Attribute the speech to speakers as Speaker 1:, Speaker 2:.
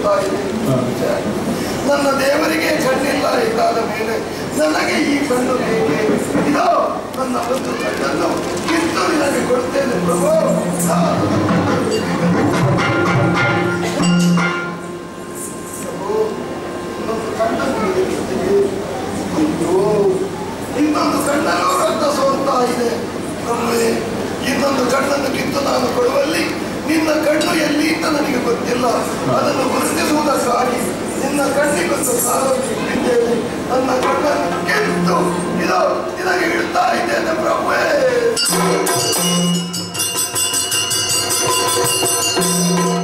Speaker 1: ಕೊಡ್ತಾ ಇದೆ ನನ್ನ ದೇವರಿಗೆ ಕಣ್ಣಿಲ್ಲ ಇದ್ದಾದ ಮೇಲೆ ನನಗೆ ಈ ಕಣ್ಣು ಬೇಕೆ ಇದೋ ನನ್ನ ಒಂದು ಕಣ್ಣನ್ನು ಕಿತ್ತು ನಿನಗೆ ಕೊಡ್ತೇನೆ ಪ್ರಭು ಪ್ರಭು, ಇನ್ನೊಂದು ಕಣ್ಣನ್ನು ನಿನಗೆ ಕೊಡ್ತೇನೆ. ಅಯ್ಯೋ ಇನ್ನೊಂದು ಕಣ್ಣಲ್ಲೂ ರಕ್ತ ಸೋರ್ತಾ ಇದೆ ಪ್ರಭುವೇ ಇನ್ನೊಂದು ಕಣ್ಣನ್ನು ಕಿತ್ತು ನಾನು ಕೊಡುವಲ್ಲಿ ನಿನ್ನ ಕಣ್ಣು ಎಲ್ಲಿ ಅಂತ ನನಗೆ ಗೊತ್ತಿಲ್ಲ ಅದನ್ನು ಗುರುತಿಸುವುದಕ್ಕಾಗಿ ನಿನ್ನ ಕಣ್ಣಿಗೊಂದು ಸಾಲವನ್ನು ಇಟ್ಟಿದ್ದೇನೆ ನನ್ನ ಕಣ್ಣನ್ನು ಕಿತ್ತು ಇದು ನಿನಗೆ ಇಡ್ತಾ ಇದ್ದೇನೆ ಪ್ರಭುವೇ